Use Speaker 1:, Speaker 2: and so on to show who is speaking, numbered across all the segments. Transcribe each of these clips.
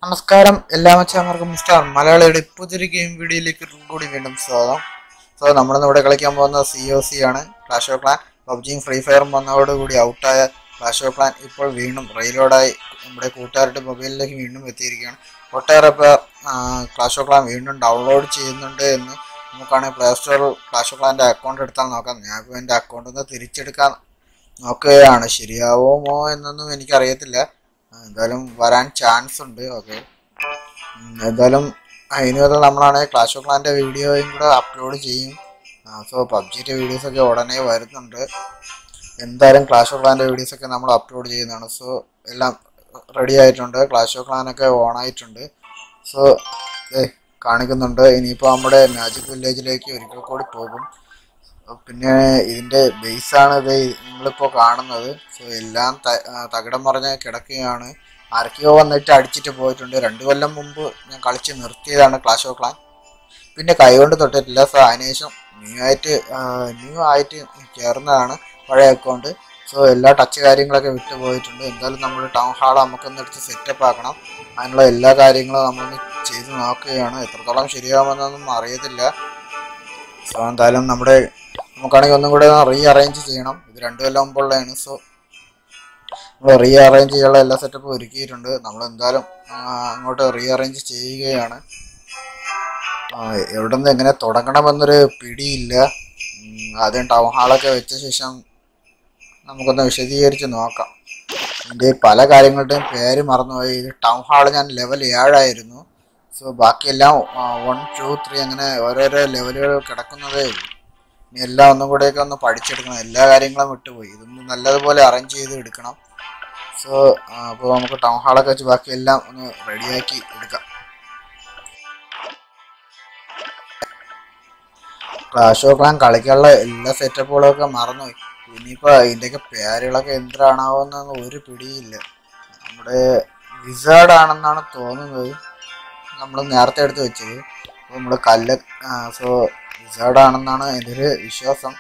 Speaker 1: നമസ്കാരം എല്ലാ മച്ചാമാർക്കും സ്റ്റാർ മലയാളിയുടെ പുതിയൊരു ഗെയിം വീഡിയോയിലേക്ക് കൂടി വീണ്ടും സ്വാഗതം സോ നമ്മളിന്ന് ഇവിടെ കളിക്കാൻ പോകുന്നത് സി ഒ സി ആണ് ക്ലാഷ് ഓഫ് ക്ലാൻ പബ്ജിയും ഫ്രീ ഫയറും വന്നതോടുകൂടി ഔട്ടായ ക്ലാഷ് ഓഫ് ക്ലാൻ ഇപ്പോൾ വീണ്ടും റെയിലോടായി നമ്മുടെ കൂട്ടുകാരുടെ മൊബൈലിലേക്ക് വീണ്ടും എത്തിയിരിക്കുകയാണ് ഒട്ടേറെ പേർ ക്ലാഷ് ഓഫ് ക്ലാൻ വീണ്ടും ഡൗൺലോഡ് ചെയ്യുന്നുണ്ട് എന്ന് നമുക്കാണെങ്കിൽ പ്ലേ സ്റ്റോറിൽ ക്ലാഷ് ഓഫ് ക്ലാൻ്റെ അക്കൗണ്ട് എടുത്താൽ നോക്കാം ഞാൻ ഇപ്പോൾ എൻ്റെ അക്കൗണ്ടിൽ നിന്ന് തിരിച്ചെടുക്കാൻ നോക്കുകയാണ് ശരിയാവുമോ എന്നൊന്നും എനിക്കറിയത്തില്ല ആ, എന്തായാലും വരാൻ ചാൻസ് ഉണ്ട് ഓക്കെ എന്തായാലും അതിന് ബദൽ നമ്മളാണ് ക്ലാഷ് ഓഫ് ക്ലാൻ്റെ വീഡിയോയും കൂടെ അപ്ലോഡ് ചെയ്യും സോ പബ്ജിയുടെ വീഡിയോസൊക്കെ ഉടനെ വരുന്നുണ്ട് എന്തായാലും ക്ലാഷ് ഓഫ് ക്ലാൻ്റെ വീഡിയോസൊക്കെ നമ്മൾ അപ്ലോഡ് ചെയ്യുന്നതാണ് സോ എല്ലാം റെഡി ആയിട്ടുണ്ട് ക്ലാഷ് ഓഫ് ക്ലാനൊക്കെ ഓൺ ആയിട്ടുണ്ട് സോ കാണിക്കുന്നുണ്ട് ഇനിയിപ്പോൾ നമ്മുടെ മാജിക് വില്ലേജിലേക്ക് ഒരിക്കൽ കൂടി പോകും പിന്നെ ഇതിന്റെ ബേസ് ആണ് ഇത് നിങ്ങളിപ്പോൾ കാണുന്നത് സോ എല്ലാം ത- ആ, തകിടം മറിഞ്ഞ് കിടക്കുകയാണ് ആരൊക്കെയോ വന്നിട്ട് അടിച്ചിട്ട് പോയിട്ടുണ്ട് രണ്ടു കൊല്ലം മുമ്പ് ഞാൻ കളിച്ച് നിർത്തിയതാണ് ക്ലാഷ് ഓഫ് ക്ലാൻ പിന്നെ കൈകൊണ്ട് തൊട്ടിട്ടില്ല സോ അതിനുശേഷം ന്യൂ ആയിട്ട് ന്യൂ ആയിട്ട് ചേർന്നതാണ് പഴയ അക്കൗണ്ട് സോ എല്ലാ ടച്ച് കാര്യങ്ങളൊക്കെ വിട്ടു പോയിട്ടുണ്ട് എന്തായാലും നമ്മൾ ടൗൺ ഹാൾ നമുക്കൊന്ന് എടുത്ത് സെറ്റപ്പ് ആക്കണം അതിനുള്ള എല്ലാ കാര്യങ്ങളും നമ്മളൊന്ന് ചെയ്ത് നോക്കുകയാണ് എത്രത്തോളം ശരിയാവുമെന്നൊന്നും അറിയത്തില്ല സോ എന്തായാലും നമ്മുടെ നമുക്കാണെങ്കിൽ ഒന്നും കൂടെ റീ അറേഞ്ച് ചെയ്യണം ഇത് രണ്ടു കൊല്ലം മുമ്പുള്ളതാണ് സോ നമ്മൾ റീ അറേഞ്ച് ചെയ്യാനുള്ള എല്ലാ സെറ്റപ്പും ഒരുക്കിയിട്ടുണ്ട് നമ്മൾ എന്തായാലും ആ, അങ്ങോട്ട് റീ അറേഞ്ച് ചെയ്യുകയാണ് ആ, എവിടെ നിന്ന് എങ്ങനെ തുടങ്ങണമെന്നൊരു പിടിയില്ല ഉം, ആദ്യം ടൗൺ ഹാളൊക്കെ വെച്ച ശേഷം നമുക്കൊന്ന് വിശദീകരിച്ച് നോക്കാം ഇതിൻ്റെ പല കാര്യങ്ങളുടെയും പേര് മറന്നുപോയി ഇത് ടൗൺ ഹാൾ ഞാൻ ലെവൽ ഏഴായിരുന്നു സോ ബാക്കിയെല്ലാം വൺ ടു ത്രീ അങ്ങനെ ഓരോരോ ലെവലുകൾ കിടക്കുന്നതേ ഉള്ളൂ ഇനി എല്ലാം ഒന്നും കൂടെയൊക്കെ ഒന്ന് പഠിച്ചെടുക്കണം എല്ലാ കാര്യങ്ങളും വിട്ടുപോയി ഇതൊന്ന് നല്ലതുപോലെ അറേഞ്ച് ചെയ്ത് എടുക്കണം സോ അപ്പോൾ നമുക്ക് ടൗൺ ഹാളൊക്കെ വെച്ച് ബാക്കിയെല്ലാം ഒന്ന് റെഡിയാക്കി എടുക്കാം ക്ലാഷ് ഓഫ് ക്ലാൻ കളിക്കാനുള്ള എല്ലാ സെറ്റപ്പുകളൊക്കെ മറന്നുപോയി ഇനിയിപ്പോൾ അതിൻ്റെയൊക്കെ പേരുകളൊക്കെ എന്തിനാണാവുന്ന ഒരു പിടിയില്ല നമ്മുടെ വിസാർഡ് ആണെന്നാണ് തോന്നുന്നത് നമ്മൾ നേരത്തെ എടുത്ത് വെച്ചത് അപ്പോൾ നമ്മൾ കല്ല് സോ വിസാർഡ് ആണെന്നാണ് എൻ്റെ ഒരു വിശ്വാസം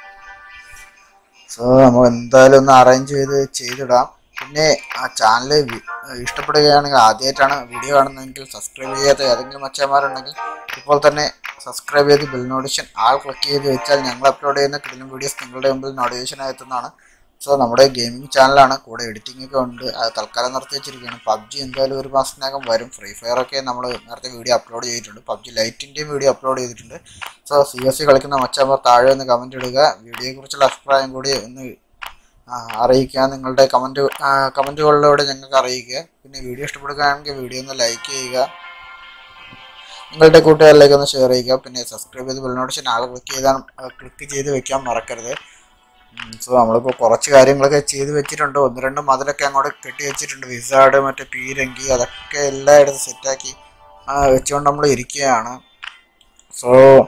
Speaker 1: സോ നമ്മൾ എന്തായാലും ഒന്ന് അറേഞ്ച് ചെയ്ത് ചെയ്തിടാം പിന്നെ ആ ചാനൽ ഇഷ്ടപ്പെടുകയാണെങ്കിൽ ആദ്യമായിട്ടാണ് വീഡിയോ കാണുന്നതെങ്കിൽ സബ്സ്ക്രൈബ് ചെയ്യാത്ത ഏതെങ്കിലും മച്ചന്മാരുണ്ടെങ്കിൽ ഇപ്പോൾ തന്നെ സബ്സ്ക്രൈബ് ചെയ്ത് ബെൽ നോട്ടിഫിക്കേഷൻ ആൾ ക്ലിക്ക് ചെയ്ത് വെച്ചാൽ ഞങ്ങൾ അപ്ലോഡ് ചെയ്യുന്ന കിടിലം വീഡിയോസ് നിങ്ങളുടെ മുമ്പിൽ നോട്ടിഫിക്കേഷൻ എത്തുന്നതാണ് സോ നമ്മുടെ ഗെയിമിംഗ് ചാനലാണ് കൂടെ എഡിറ്റിംഗ് ഒക്കെ ഉണ്ട് അത് തൽക്കാലം നിർത്തി വെച്ചിരിക്കുകയാണ് പബ്ജി എന്തായാലും ഒരു മാസത്തിനകം വരും ഫ്രീ ഫയർ ഒക്കെ നമ്മൾ നേരത്തെ വീഡിയോ അപ്ലോഡ് ചെയ്തിട്ടുണ്ട് പബ്ജി ലൈറ്റിൻ്റെയും വീഡിയോ അപ്ലോഡ് ചെയ്തിട്ടുണ്ട് സോ സി എസ് സി കളിക്കുന്ന മച്ചന്മാർ താഴെ ഒന്ന് കമൻറ്റ് ഇടുക വീഡിയോയെക്കുറിച്ചുള്ള അഭിപ്രായം കൂടി ഒന്ന് ആ, അറിയിക്കുക നിങ്ങളുടെ കമൻറ്റ് കമൻറ്റുകളിലൂടെ ഞങ്ങൾക്ക് അറിയിക്കുക പിന്നെ വീഡിയോ ഇഷ്ടപ്പെടുകയാണെങ്കിൽ വീഡിയോ ഒന്ന് ലൈക്ക് ചെയ്യുക നിങ്ങളുടെ കൂട്ടുകാരിലേക്ക് ഒന്ന് ഷെയർ ചെയ്യുക പിന്നെ സബ്സ്ക്രൈബ് ചെയ്ത് ബെൽ നോട്ടിഫിക്കേഷൻ ആൾ ക്ലിക്ക് ചെയ്താൽ ക്ലിക്ക് ചെയ്ത് വെക്കാൻ മറക്കരുത് സോ നമ്മളിപ്പോൾ കുറച്ച് കാര്യങ്ങളൊക്കെ ചെയ്ത് വെച്ചിട്ടുണ്ട് ഒന്ന് രണ്ട് മതിലൊക്കെ അങ്ങോട്ട് കെട്ടി വെച്ചിട്ടുണ്ട് വിസാർഡ് മറ്റേ പീരങ്കി അതൊക്കെ എല്ലായിടത്തും സെറ്റാക്കി വെച്ചുകൊണ്ട് നമ്മൾ ഇരിക്കുകയാണ് സോ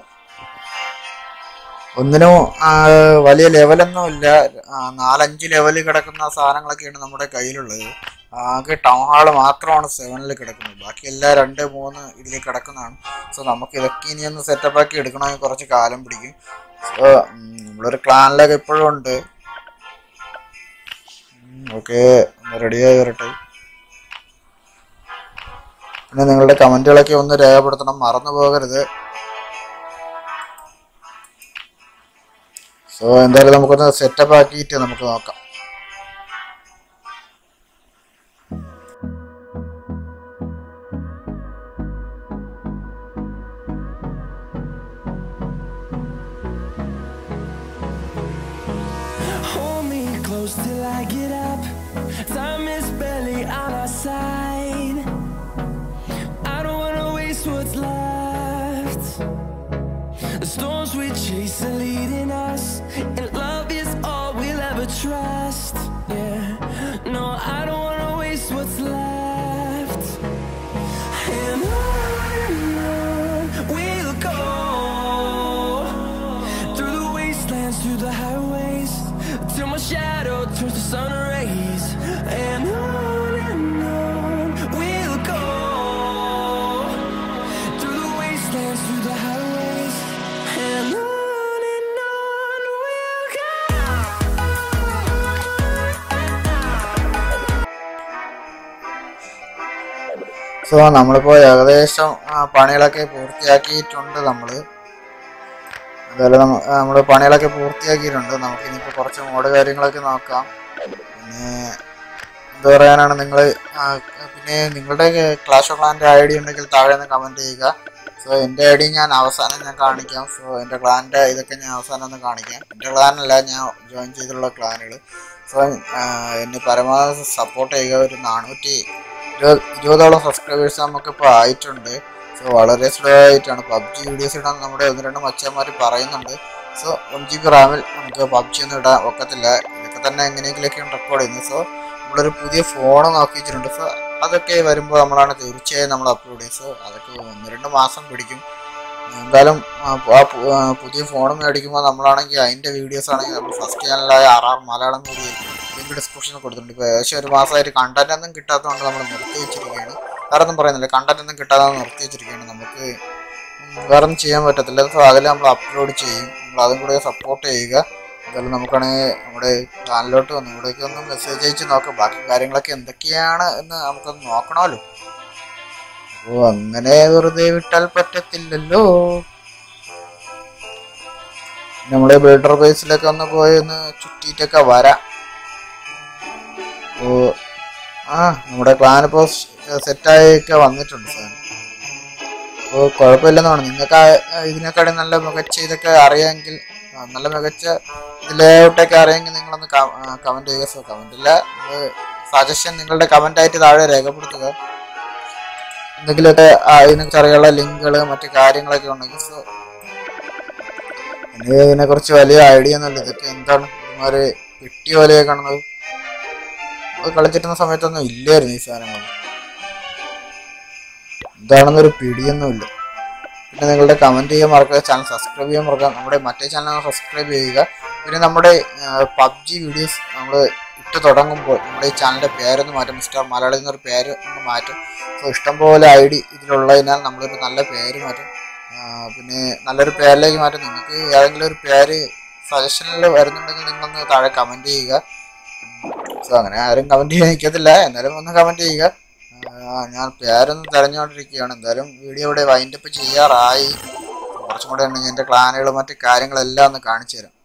Speaker 1: ഒന്നിനും ആ, വലിയ ലെവലൊന്നും ഇല്ല ആ, നാലഞ്ച് ലെവലിൽ കിടക്കുന്ന സാധനങ്ങളൊക്കെയാണ് നമ്മുടെ കയ്യിലുള്ളത് ആകെ ടൗൺ ഹാൾ മാത്രമാണ് സെവനിൽ കിടക്കുന്നത് ബാക്കി എല്ലാം രണ്ട് മൂന്ന് ഇതിൽ കിടക്കുന്നതാണ് സോ നമുക്ക് ഇതൊക്കെ ഇനി ഒന്ന് സെറ്റപ്പ് ആക്കി എടുക്കണമെങ്കിൽ കുറച്ച് കാലം പിടിക്കും സോ നമ്മളൊരു ക്ലാനിലൊക്കെ ഇപ്പോഴും ഉണ്ട് ഓക്കെ ഒന്ന് റെഡിയായി വരട്ടെ പിന്നെ നിങ്ങളുടെ കമൻറ്റുകളൊക്കെ ഒന്ന് രേഖപ്പെടുത്തണം മറന്നു പോകരുത് സോ എന്തായാലും നമുക്കൊന്ന് സെറ്റപ്പ് ആക്കിയിട്ട് നമുക്ക് നോക്കാം
Speaker 2: Hold me close till I get up. Time is barely on our side. I don't wanna waste what's left. The storms we chase are leading us, and love is all we'll ever trust. Yeah, no, I don't wanna waste what's left. And on and on we'll go through the wastelands, through the highways, till my shadow turns to sun rays. And on and on we'll go through the wastelands, through the highways, and on and on we'll go.
Speaker 1: So നമ്മളിപ്പോൾ ഏകദേശം ആ, പണികളൊക്കെ പൂർത്തിയാക്കിയിട്ടുണ്ട് നമ്മൾ അതുപോലെ നമ്മൾ പണികളൊക്കെ പൂർത്തിയാക്കിയിട്ടുണ്ട് നമുക്ക് ഇനിയിപ്പോൾ കുറച്ച് മോഡ് കാര്യങ്ങളൊക്കെ നോക്കാം പിന്നെ എന്താ പറയാനാണ് നിങ്ങൾ പിന്നെ നിങ്ങളുടെ ക്ലാഷ് ഓഫ് ക്ലാൻ്റെ ഐ ഡി ഉണ്ടെങ്കിൽ താഴെ നിന്ന് കമൻറ്റ് ചെയ്യുക സോ എൻ്റെ ഐ ഡി ഞാൻ അവസാനം ഞാൻ കാണിക്കാം സോ എൻ്റെ ക്ലാൻ്റെ ഇതൊക്കെ ഞാൻ അവസാനം ഒന്ന് കാണിക്കാം എൻ്റെ ക്ലാനല്ല ഞാൻ ജോയിൻ ചെയ്തിട്ടുള്ള ക്ലാനുകൾ സോ എന്നെ പരമാവധി സപ്പോർട്ട് ചെയ്യുക ഒരു നാനൂറ്റി ഇരുപത് ഇരുപതോളം സബ്സ്ക്രൈബേഴ്സ് നമുക്കിപ്പോൾ ആയിട്ടുണ്ട് സോ വളരെ സ്ലോ ആയിട്ടാണ് പബ്ജി വീഡിയോസ് ഇടാൻ നമ്മുടെ ഒന്ന് രണ്ട് മച്ചന്മാർ പറയുന്നുണ്ട് സോ വൺ ജി ബി റാമിൽ നമുക്ക് പബ്ജി ഒന്നും ഇടാൻ ഒക്കത്തില്ല ഇതൊക്കെ തന്നെ എങ്ങനെയെങ്കിലൊക്കെയാണ് റെക്കോർഡ് ചെയ്യുന്നത് സോ നമ്മളൊരു പുതിയ ഫോൺ നോക്കി വെച്ചിട്ടുണ്ട് സോ അതൊക്കെ വരുമ്പോൾ നമ്മളാണ് തീർച്ചയായും നമ്മൾ അപ്ലോഡ് ചെയ്യും സോ അതൊക്കെ ഒന്ന് രണ്ട് മാസം പിടിക്കും എന്തായാലും ആ പു- ആ പു- ആ പുതിയ ഫോൺ മേടിക്കുമ്പോൾ നമ്മളാണെങ്കിൽ അതിൻ്റെ വീഡിയോസ് ആണെങ്കിൽ നമ്മൾ ഫസ്റ്റ് ചാനലായ ആർ ആർ മലയാളം കൂടി ലിങ്ക് ഡിസ്ക്രിപ്ഷനിൽ കൊടുത്തിട്ടുണ്ട് ഇപ്പോൾ ഏകദേശം ഒരു മാസമായിട്ട് കണ്ടന്റ് ഒന്നും കിട്ടാത്തതുകൊണ്ട് നമ്മൾ നിർത്തി വെച്ചിരിക്കുകയാണ് വേറെ ഒന്നും പറയുന്നില്ല കണ്ടന്റ് ഒന്നും കിട്ടാതെ നിർത്തി വെച്ചിരിക്കുകയാണ് നമുക്ക് ഉം വേറെ ഒന്നും ചെയ്യാൻ പറ്റത്തില്ല സോ അതിൽ നമ്മൾ അപ്ലോഡ് ചെയ്യും നിങ്ങൾ അതും കൂടെ സപ്പോർട്ട് ചെയ്യുക അതുപോലെ നമുക്കാണെങ്കിൽ നമ്മുടെ ചാനലിലോട്ട് വന്ന് ഇവിടേക്ക് ഒന്ന് മെസ്സേജ് അയച്ച് നോക്കാം ബാക്കി കാര്യങ്ങളൊക്കെ എന്തൊക്കെയാണ് എന്ന് നമുക്കൊന്ന് നോക്കണമല്ലോ അപ്പോൾ അങ്ങനെ വെറുതെ വിട്ടാൽ പറ്റത്തില്ലല്ലോ നമ്മുടെ ബിൽഡർ ബേസിലൊക്കെ ഒന്ന് പോയി ഒന്ന് ചുറ്റിയിട്ടൊക്കെ വരാം ഓ ആ നമ്മുടെ പ്ലാൻ ഇപ്പോൾ സെറ്റായൊക്കെ വന്നിട്ടുണ്ട് സാർ അപ്പോൾ കുഴപ്പമില്ലെന്നാണ് നിങ്ങൾക്ക് ഇതിനെക്കാളും നല്ല മികച്ച ഇതൊക്കെ അറിയാമെങ്കിൽ ആ, നല്ല മികച്ച ഇതിലോട്ടൊക്കെ അറിയാമെങ്കിൽ നിങ്ങളൊന്ന് കമൻറ്റ് ചെയ്യുക സോ കമൻറ്റില്ല സജഷൻ നിങ്ങളുടെ കമൻ്റ് ആയിട്ട് താഴെ രേഖപ്പെടുത്തുക എന്തെങ്കിലുമൊക്കെ ആ, ഇതിനെക്കുറിച്ച് അറിയാനുള്ള ലിങ്കുകൾ മറ്റു കാര്യങ്ങളൊക്കെ ഉണ്ടെങ്കിൽ സോ എനിക്ക് ഇതിനെക്കുറിച്ച് വലിയ ഐഡിയ ഒന്നുമില്ല ഇതൊക്കെ എന്താണ് ഒരുമാതിരി പെട്ടി പോലെയൊക്കെ കാണുന്നത് അത് കളിച്ചിരുന്ന സമയത്തൊന്നും ഇല്ലായിരുന്നു ഈ സാധനങ്ങൾ എന്താണെന്നൊരു പിടിയൊന്നുമില്ല പിന്നെ നിങ്ങളുടെ കമൻറ്റ് ചെയ്യാൻ മറക്കുക ചാനൽ സബ്സ്ക്രൈബ് ചെയ്യാൻ മറക്കുക നമ്മുടെ മറ്റേ ചാനൽ സബ്സ്ക്രൈബ് ചെയ്യുക പിന്നെ നമ്മുടെ പബ്ജി വീഡിയോസ് നമ്മൾ ഇട്ട് തുടങ്ങുമ്പോൾ നമ്മുടെ ഈ ചാനലിൻ്റെ പേരൊന്ന് മാറ്റും മിസ്റ്റർ മലയാളി എന്നൊരു പേര് ഒന്ന് മാറ്റും സോ ഇഷ്ടംപോലെ ഐ ഡി ഇതിലുള്ളതിനാൽ നമ്മളൊരു നല്ല പേര് മാറ്റും ആ, പിന്നെ നല്ലൊരു പേരിലേക്ക് മാറ്റും നിങ്ങൾക്ക് ഏതെങ്കിലും ഒരു പേര് സജഷനിൽ വരുന്നുണ്ടെങ്കിൽ നിങ്ങളൊന്ന് താഴെ കമൻറ്റ് ചെയ്യുക സോ അങ്ങനെ ആരും കമൻറ്റ് ചെയ്യാൻ നിൽക്കത്തില്ല എന്നാലും ഒന്ന് കമൻറ്റ് ചെയ്യുക ആ, ഞാൻ പേരൊന്ന് തിരഞ്ഞുകൊണ്ടിരിക്കുകയാണ് എന്തായാലും വീഡിയോ ഇവിടെ വൈൻഡപ്പ് ചെയ്യാറായി കുറച്ചും കൂടെ ഉണ്ടെങ്കിൽ എൻ്റെ ക്ലാനുകൾ മറ്റു കാര്യങ്ങളെല്ലാം ഒന്ന് കാണിച്ചു തരാം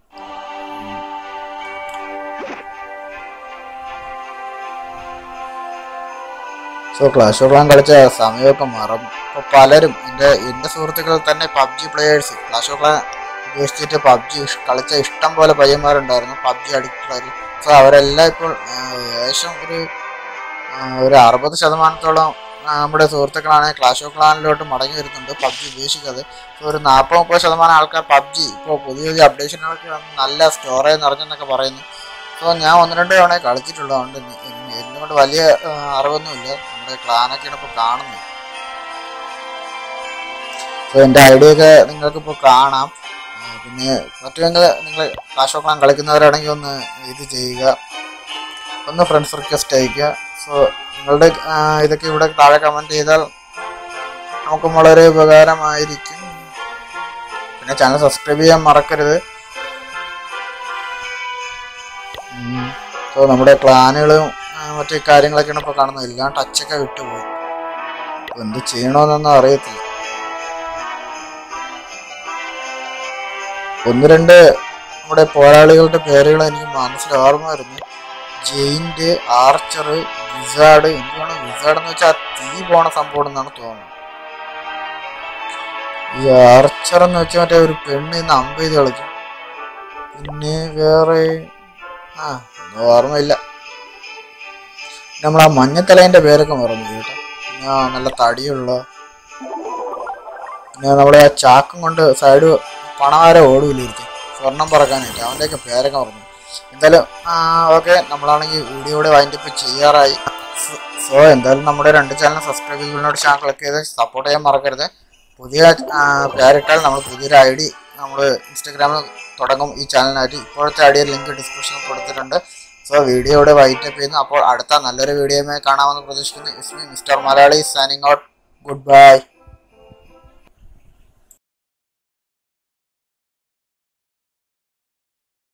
Speaker 1: സോ ക്ലാഷ് ഓഫ് ക്ലാൻ കളിച്ച സമയമൊക്കെ മറന്നു ഇപ്പോൾ പലരും എൻ്റെ എൻ്റെ സുഹൃത്തുക്കൾ തന്നെ PUBG players clash of clan ഉപേക്ഷിച്ചിട്ട് പബ്ജി കളിച്ച ഇഷ്ടം പോലെ പയ്യന്മാരുണ്ടായിരുന്നു പബ്ജി അഡിക്റ്റർ സോ അവരെല്ലാം ഇപ്പോൾ ആ, ഏകദേശം ഒരു ആ, ഒരു അറുപത് ശതമാനത്തോളം ആ, നമ്മുടെ സുഹൃത്തുക്കളാണ് ക്ലാഷ് ഓഫ് ക്ലാനിലോട്ട് മടങ്ങി വരുന്നുണ്ട് പബ്ജി ഉപേക്ഷിക്കാതെ സോ ഒരു നാൽപ്പത് മുപ്പത് ശതമാനം ആൾക്കാർ പബ്ജി ഇപ്പോൾ പുതിയ പുതിയ അപ്ഡേഷനുകളൊക്കെ വന്ന് നല്ല സ്റ്റോറേജ് നിറഞ്ഞെന്നൊക്കെ പറയുന്നു സോ ഞാൻ ഒന്ന് രണ്ട് തവണ കളിച്ചിട്ടുള്ളൂ അതുകൊണ്ട് ഇനി- ഇനി എന്നുകൊണ്ട് വലിയ ആ, അറിവൊന്നുമില്ല നമ്മുടെ ക്ലാനൊക്കെയാണ് ഇപ്പോൾ കാണുന്നത് സോ എൻ്റെ ഐഡിയ ഒക്കെ നിങ്ങൾക്ക് ഇപ്പോൾ കാണാം ആ, പിന്നെ പറ്റുമെങ്കിൽ നിങ്ങൾ ക്ലാഷ് ഓഫ് ക്ലാൻ കളിക്കുന്നവരാണെങ്കിൽ ഒന്ന് ഇത് ചെയ്യുക ഒന്ന് ഫ്രണ്ട്സ് റിക്വസ്റ്റ് അയക്കുക സോ നിങ്ങളുടെ ആ, ഇതൊക്കെ ഇവിടെ താഴെ കമൻറ്റ് ചെയ്താൽ നമുക്കും വളരെ ഉപകാരമായിരിക്കും പിന്നെ ചാനൽ സബ്സ്ക്രൈബ് ചെയ്യാൻ മറക്കരുത് സോ നമ്മുടെ ക്ലാനുകളും മറ്റു കാര്യങ്ങളൊക്കെയാണ് ഇപ്പോൾ കാണുന്നത് എല്ലാം ടച്ചൊക്കെ വിട്ടുപോയി അപ്പൊ എന്ത് ചെയ്യണമെന്നൊന്നും അറിയത്തില്ല ഒന്ന് രണ്ട് നമ്മുടെ പോരാളികളുടെ പേരുകൾ എനിക്ക് മനസ്സിൽ ഓർമ്മ വരുന്നു ജെയിന്റ് ആർച്ചർ വിസാഡ് എന്താണ് വിസാഡ് എന്ന് വെച്ചാൽ തീ പോണ സംഭവം എന്നാണ് തോന്നുന്നത് ഈ ആർച്ചർ എന്ന് വെച്ചാൽ മറ്റേ ഒരു പെണ്ണ് ഇന്ന് അമ്പ് ചെയ്ത് കളിക്കും പിന്നെ വേറെ ആ ഒന്നും ഓർമ്മയില്ല നമ്മൾ ആ മഞ്ഞത്തലേന്റെ പേരൊക്കെ മറന്നു കേട്ടോ പിന്നെ ആ നല്ല തടിയുള്ള പിന്നെ നമ്മുടെ ആ ചാക്കും കൊണ്ട് സൈഡ് പണവാര ഓടൂലിരുത്തി സ്വർണം പറക്കാനായിട്ട് അവൻ്റെയൊക്കെ പേരൊക്കെ മറന്നു എന്തായാലും ഓക്കെ നമ്മളാണെങ്കിൽ വീഡിയോയുടെ വൈൻഡപ്പ് ചെയ്യാറായി സോ എന്തായാലും നമ്മുടെ രണ്ട് ചാനൽ സബ്സ്ക്രൈബ് ചെയ്തതിനോട് ചാനൽ ക്ലിക്ക് ചെയ്ത് സപ്പോർട്ട് ചെയ്യാൻ മറക്കരുത് പുതിയ ആ, പേരിട്ടാൽ നമ്മൾ പുതിയൊരു ഐ ഡി നമ്മൾ ഇൻസ്റ്റാഗ്രാമിൽ തുടങ്ങും ഈ ചാനലിനായിട്ട് ഇപ്പോഴത്തെ ഐഡിയ ലിങ്ക് ഡിസ്ക്രിപ്ഷനിൽ കൊടുത്തിട്ടുണ്ട് സോ വീഡിയോ ഇവിടെ വൈൻഡപ്പ് ചെയ്യുന്നു അപ്പോൾ അടുത്ത നല്ലൊരു വീഡിയോയുമായി കാണാമെന്ന് പ്രതീക്ഷിക്കുന്നു it's me mister Malayali signing out good by